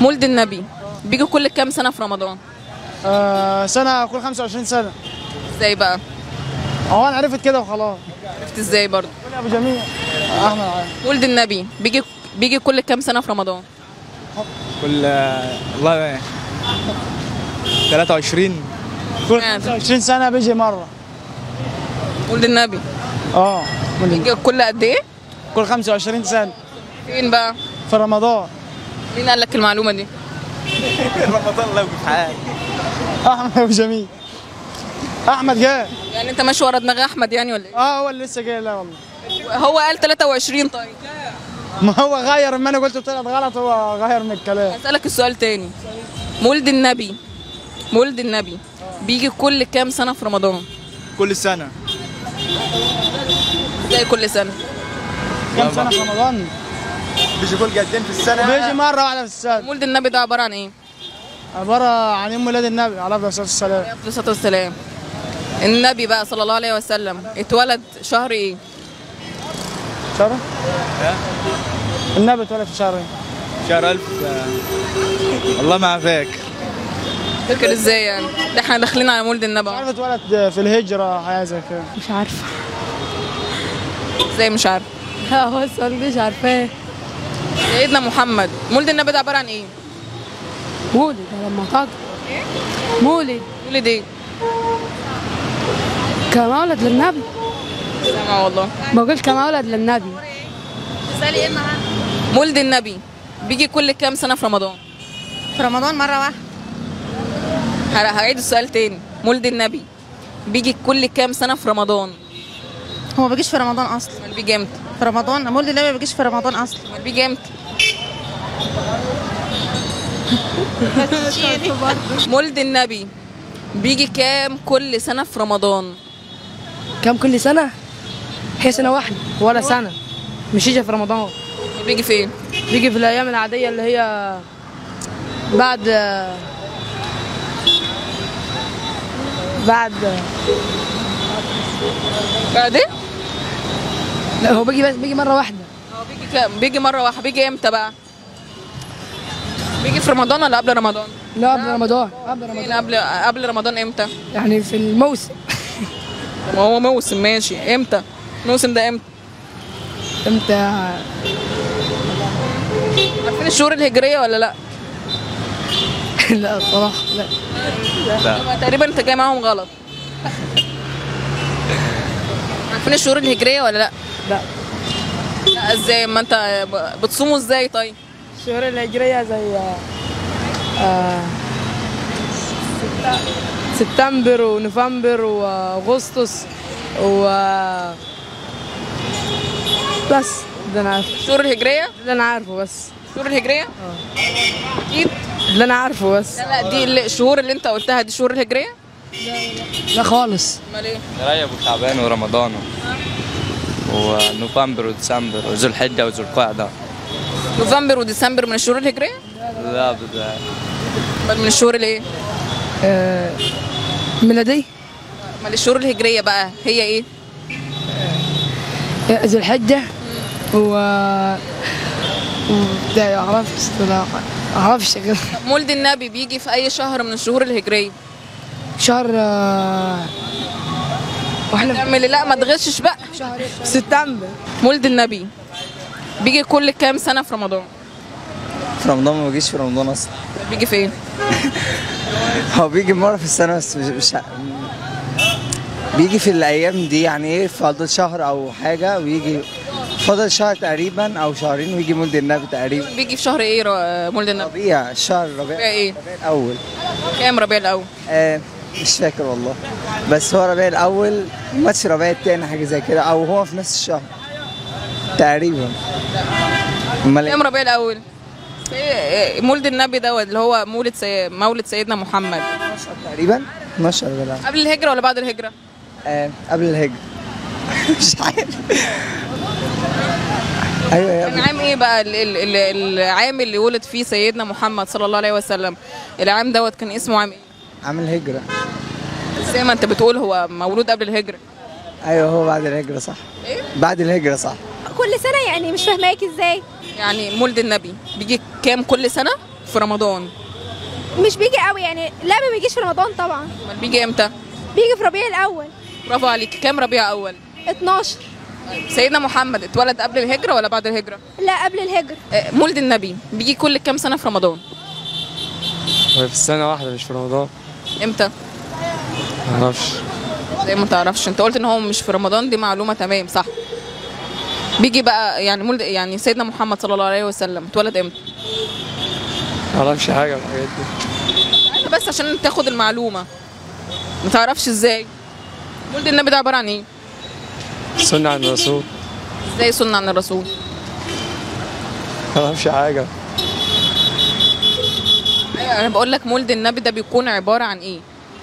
مولد النبي بيجي كل كام سنه في رمضان آه سنة كل 25 سنة ازاي بقى هو انا عرفت كده وخلاص عرفت ازاي برضه قول يا ابو جميل احمد عادل مولد النبي بيجي بيجي كل كام سنه في رمضان كل والله 23 كل يعني. 25 سنة بيجي مرة مولد النبي اه من- بيجي كل قد ايه كل 25 سنة فين بقى في رمضان مين قال لك المعلومه دي رمضان لو في حاجه احمد ابو جميل احمد جاي يعني انت ماشي ورا دماغ احمد يعني ولا ايه اه هو اللي لسه جاي لا والله هو قال 23 طيب ما هو غير ما انا قلت طلعت غلط هو غير من الكلام هسألك السؤال تاني مولد النبي مولد النبي بيجي كل كام سنة في رمضان؟ كل سنه زي كل سنة كم سنة في رمضان بيجي كل قدين في السنه بيجي مرة واحدة في السنة مولد النبي ده عبارة عن ايه؟ عبارة عن يوم ميلاد النبي عليه الصلاة والسلام عليه الصلاة والسلام النبي بقى صلى الله عليه وسلم اتولد شهر ايه؟ شهر النبي اتولد في شهر ايه؟ شهر 1000 والله ما فاكر فاكر ازاي يعني؟ ده احنا داخلين على مولد النبي مش أهو. عارف اتولد في الهجرة حاجة زي كده مش عارفة ازاي مش عارف لا هو السؤال ده مش عارفاه سيدنا محمد مولد النبي ده عبارة عن ايه؟ مولد لما طاق مولد مولد ايه؟ كمولد للنبي سامع والله بقول كمولد للنبي مولد النبي بيجي كل كام سنة في رمضان؟ في رمضان مرة واحدة ه- هعيد السؤال تاني مولد النبي بيجي كل كام سنة في رمضان؟ هو ما بيجيش في رمضان أصلا امال بيجي امتى؟ في رمضان مولد النبي ما بيجيش في رمضان أصلا امال بيجي امتى؟ مولد النبي بيجي كام كل سنة في رمضان؟ كم كل سنة؟ هي سنة واحدة ولا سنة مش يجي في رمضان بيجي فين؟ بيجي في الأيام العادية اللي هي بعد بعد بعد ايه؟ لا هو بيجي بس بيجي مرة واحدة هو بيجي كام؟ بيجي مرة واحدة بيجي امتى بقى؟ بيجي في رمضان ولا قبل رمضان؟ لا قبل رمضان قبل فين رمضان قبل قبل رمضان امتى؟ يعني في الموسم ما هو موسم ماشي امتى؟ الموسم ده امتى؟ امتى عارفين الشهور الهجرية ولا لا؟ لا الصراحة لا هو تقريبا انت جاي معاهم غلط عارفين الشهور الهجرية ولا لا؟ لا لا ازاي ما انت ب- بتصوموا ازاي طيب؟ الشهور الهجرية زي آه سبتمبر ونوفمبر واغسطس و بس ده انا عارفه الشهور الهجرية؟ اللي انا عارفه بس الشهور الهجرية؟ اكيد اللي انا عارفه بس لا لا دي اللي- الشهور اللي انت قلتها دي الشهور الهجرية؟ لا خالص امال ايه؟ رجب وشعبان ورمضان ونوفمبر وديسمبر وذو الحجة وذو القعدة نوفمبر وديسمبر من الشهور الهجرية؟ لا بد- امال من الشهور الايه؟ آه ميلادي امال الشهور الهجرية بقى هي ايه؟ ذو الحجة و لا اعرفش لا اعرفش غير مولد النبي بيجي في اي شهر من الشهور الهجرية؟ شهر آه، واحنا في اعمل لا ما تغشش بقى شهر سبتمبر مولد النبي بيجي كل كام سنة في رمضان؟ في رمضان ما بيجيش في رمضان اصلا بيجي فين؟ هو بيجي مره في السنه بس مش, مش بيجي في الايام دي يعني ايه فاضل شهر او حاجه ويجي فاضل شهر تقريبا او شهرين ويجي مولد النبي تقريبا بيجي في شهر ايه را- مولد النبي؟ ربيع الشهر ربيع ربيع ايه؟ ربيع الاول كام ربيع الاول؟ آه مش فاكر والله بس هو ربيع الاول ماتش ربيع التاني حاجه زي كده او هو في نفس الشهر تقريبا امال كام إيه؟ ربيع الاول؟ إيه- مولد النبي دوت اللي هو مولد سي... مولد سيدنا محمد تقريبا 12 ربيع الاول قبل الهجرة ولا بعد الهجرة؟ آه قبل الهجره مش عارف ايوه يا كان عام ايه بقى ال- ال- ال- العام اللي ولد فيه سيدنا محمد صلى الله عليه وسلم العام دوت كان اسمه عام ايه؟ عامل هجره زي ما انت بتقول هو مولود قبل الهجرة ايوه هو بعد الهجره صح إيه؟ بعد الهجره صح كل سنة يعني مش فاهماك ازاي يعني مولد النبي بيجي كام كل سنة؟ في رمضان مش بيجي قوي يعني لا ما بيجيش في رمضان طبعا امال بيجي امتى بيجي في ربيع الاول برافو عليك كام ربيع اول 12 سيدنا محمد اتولد قبل الهجره ولا بعد الهجره لا قبل الهجر آه، مولد النبي بيجي كل كام سنه في رمضان في السنة واحدة مش في رمضان امتى معرفش زي ما تعرفش انت قلت ان هو مش في رمضان دي معلومه تمام صح بيجي بقى يعني مولد يعني سيدنا محمد صلى الله عليه وسلم اتولد امتى معرفش حاجة من الحاجات دي انت بس عشان تاخد المعلومه ما تعرفش ازاي مولد النبي ده عباره عن ايه سنة عن الرسول ازاي سنه عن الرسول معرفش حاجة ايوه انا بقول لك مولد النبي ده بيكون عباره عن ايه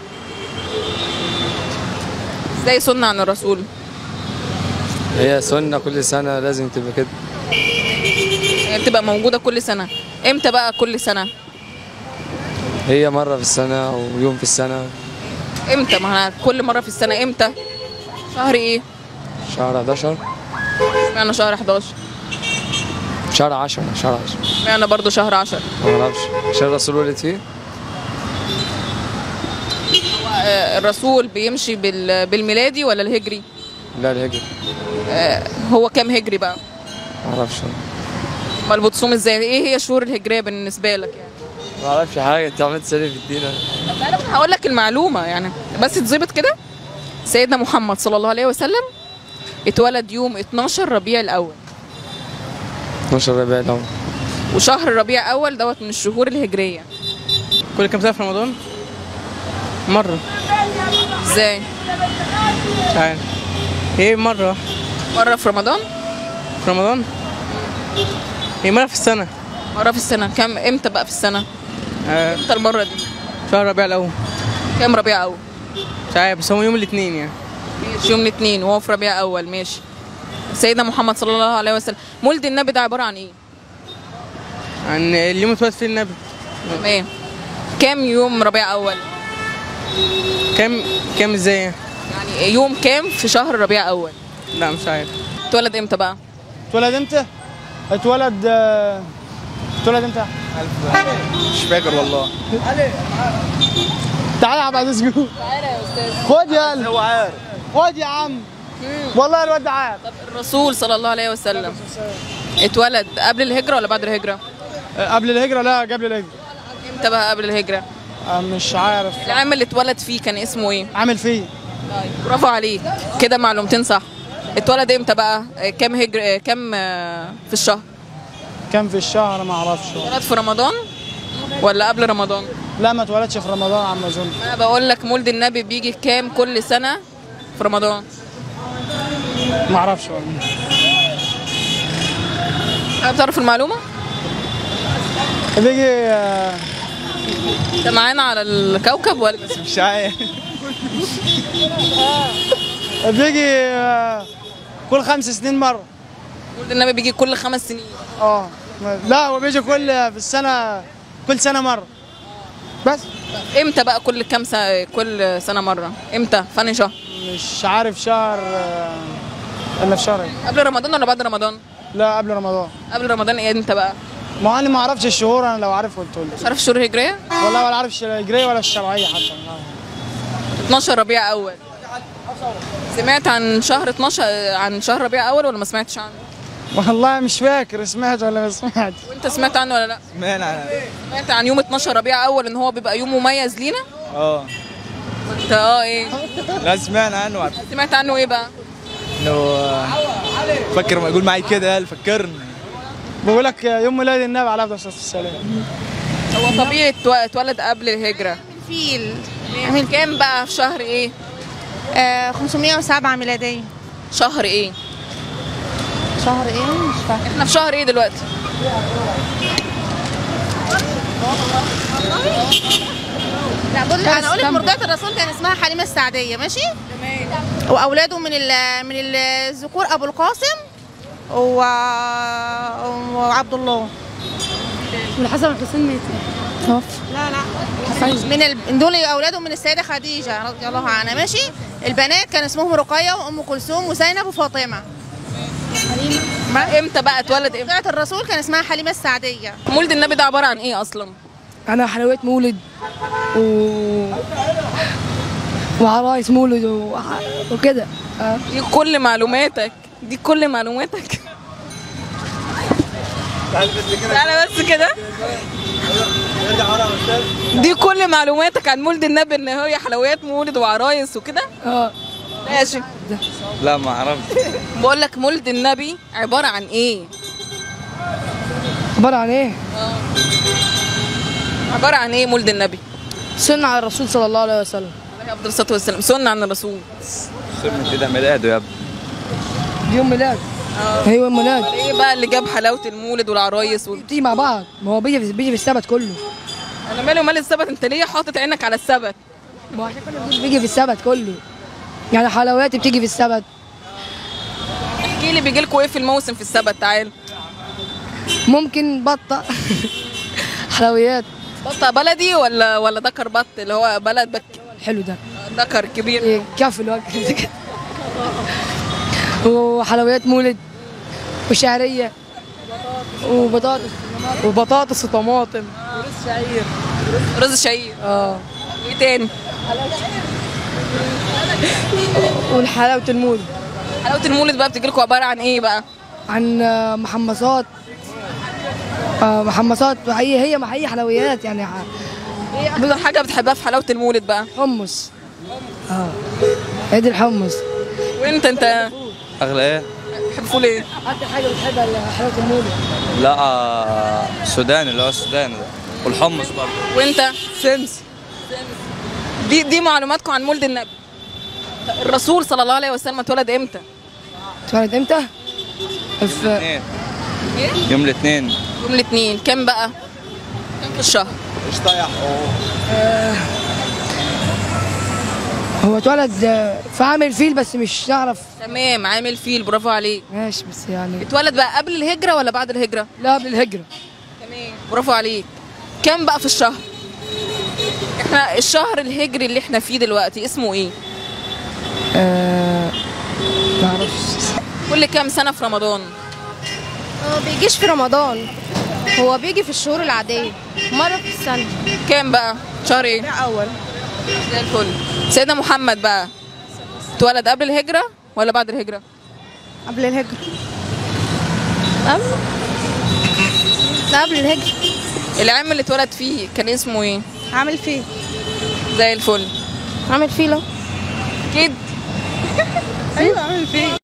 ازاي سنه عن الرسول هي سنة كل سنة لازم تبقى كده هي بتبقى موجوده كل سنه امتى بقى كل سنه هي مرة في السنة أو يوم في السنة امتى ما احنا كل مره في السنه امتى شهر ايه شهر 11 اشمعنى شهر 11 شهر 10 شهر 10 اشمعنى برضو شهر 10 معرفش عشان الرسول ولد فيه آه، الرسول بيمشي بال... بالميلادي ولا الهجري لا الهجرة آه، هو كام هجري بقى معرفش امال بتصوم ازاي ايه هي الشهور الهجريه بالنسبه لك يعني معرفش حاجة أنت عملت تسألني في الدين طب انا هقول لك المعلومه يعني بس تظبط كده سيدنا محمد صلى الله عليه وسلم اتولد يوم 12 ربيع الاول 12 ربيع الأول وشهر ربيع اول دوت من الشهور الهجريه كل كام سنه في رمضان مره ازاي مش عارف ايه مره مره في رمضان في رمضان ايه مره في السنه مره في السنه كام امتى بقى في السنه آه امتى المره دي شهر ربيع الاول كام ربيع اول مش عارف بس هو يوم الاثنين يعني ماشي يوم الاثنين وهو في ربيع اول ماشي سيدنا محمد صلى الله عليه وسلم مولد النبي ده عباره عن ايه عن اليوم اللي اتولد فيه النبي تمام كام يوم ربيع اول كام كام ازاي يعني؟ يعني يوم كام في شهر ربيع اول لا مش عارف اتولد امتى بقى اتولد امتى؟ اتولد آه، اتولد امتى؟ مش فاكر والله تعالى يا عبد العزيز جوه تعالى يا استاذ خد يلا هو عارف خد يا عم والله الواد ده عارف طب الرسول صلى الله عليه وسلم اتولد قبل الهجره ولا بعد الهجره قبل الهجرة لا قبل الهجرة امتى بقى قبل الهجره آه، مش عارف العام اللي اتولد فيه كان اسمه ايه عامل فيه برافو عليك كده معلومتين صح اتولد امتى بقى آه، كام هجر آه، كام آه، في الشهر كام في الشهر ما اعرفش اتولد في رمضان ولا قبل رمضان لا ما اتولدش في رمضان عم اظن انا بقول لك مولد النبي بيجي كام كل سنه في رمضان ما اعرفش والله حابب تعرف المعلومه بيجي آه، انت معانا على الكوكب ولا مش عارف بيجي آه، كل خمس سنين مرة مولد النبي بيجي كل خمس سنين اه لا هو بيجي كل في السنة كل سنة مرة بس امتى بقى كل كام سنه كل سنه مره امتى فاني شهر مش عارف شهر آه، الا في شهر إيه؟ قبل رمضان ولا بعد رمضان لا قبل رمضان قبل رمضان ايه امتى بقى ما انا ما اعرفش الشهور انا لو عارف قلت مش عارف شهور هجريه والله ولا عارف الهجرية ولا الشرعية حتى 12 ربيع اول سمعت عن شهر 12 عن شهر ربيع اول ولا ما سمعتش عنه والله مش فاكر سمعت ولا ما سمعت وانت سمعت عنه ولا لا سمعنا سمعت عن يوم 12 ربيع اول ان هو بيبقى يوم مميز لينا اه انت اه ايه لا سمعنا عنه عارف سمعت عنه ايه بقى انه فكر ما يقول معي كده قال فكرني بقول لك يوم ميلاد النبي عليه الصلاة والسلام هو طبيعي اتو- اتولد قبل الهجره فيل من كام بقى في شهر ايه آه 507 ميلادية شهر ايه شهر ايه مش فاكرة احنا في شهر ايه دلوقتي لا بقول انا اقول لك مرضعة الرسول كان اسمها حليمة السعدية ماشي واولاده من ال من الذكور ابو القاسم و... وعبد الله والحسن والحسين ميت لا لا من ال... دول اولاده من السيده خديجه رضي الله عنها ماشي البنات كان اسمهم رقيه وام كلثوم وزينب وفاطمه امتى بقى اتولد امتى مرضعة الرسول كان اسمها حليمة السعدية مولد النبي ده عباره عن ايه اصلا انا حلويات مولد و وعرايس مولد و... وكده آه. دي كل معلوماتك دي كل معلوماتك تعالى بس كده دي كل معلوماتك عن مولد النبي ان هي حلويات مولد وعرايس وكده اه ماشي لا ما اعرفش بقول لك مولد النبي عباره عن ايه عباره عن ايه؟ عباره عن ايه مولد النبي سنة على الرسول صلى الله عليه وسلم عليه افضل الصلاه والسلام سنه عن الرسول سمي كده ميلاده يا ابني يوم ميلاد ايوه يوم ميلاد ايه بقى اللي جاب حلاوه المولد والعرايس وال... بتيجي مع بعض ما هو بيجي بيجي في السبت كله انا مالي ومال السبت انت ليه حاطط عينك على السبت ما هو عشان كله بيجي- بيجي في السبت كله يعني حلويات بتيجي في السبت احكي لي بيجي لكم ايه في الموسم في السبت تعال ممكن بطة حلويات بطه بلدي ولا ولا دكر بط اللي هو بلد بك الحلو ده دكر كبير إيه، كف الوقت وحلويات مولد وشعرية وبطاطس وبطاطس وطماطم رز شعير اه وايه تاني والحلاوة المولد حلاوه المولد بقى بتجي لكم عباره عن ايه بقى عن آه، محمصات آه، محمصات هي هي ما هي حلويات يعني ح- ايه اكتر حاجه بتحبها في حلاوه المولد بقى حمص اه هي دي الحمص وانت انت اغلى ايه بتحب فول ايه اكتر حاجة بتحبها حلاوة المولد لا آه، سوداني اللي هو السوداني ده والحمص برضه وانت سمس دي دي معلوماتكم عن مولد النبي الرسول صلى الله عليه وسلم اتولد امتى اتولد امتى؟ في اثنين يوم الاثنين يوم الاثنين كام بقى كام في الشهر مش طايح هو اتولد آه، في عام الفيل بس مش نعرف تمام عامل فيل برافو عليك ماشي بس يعني اتولد بقى قبل الهجره ولا بعد الهجره لا قبل الهجرة تمام برافو عليك كام بقى في الشهر احنا الشهر الهجري اللي احنا فيه دلوقتي اسمه ايه آه ما اعرفش كل كام سنه في رمضان هو بيجيش في رمضان هو بيجي في الشهور العادية مرة في السنة كام بقى شهر ايه أول زي الفل سيدنا محمد بقى اتولد قبل الهجره ولا بعد الهجره قبل الهجرة قبل لا قبل الهجرة العام اللي اتولد فيه كان اسمه ايه عامل فيه زي الفل عامل فيلة اكيد أيوة عامل فيه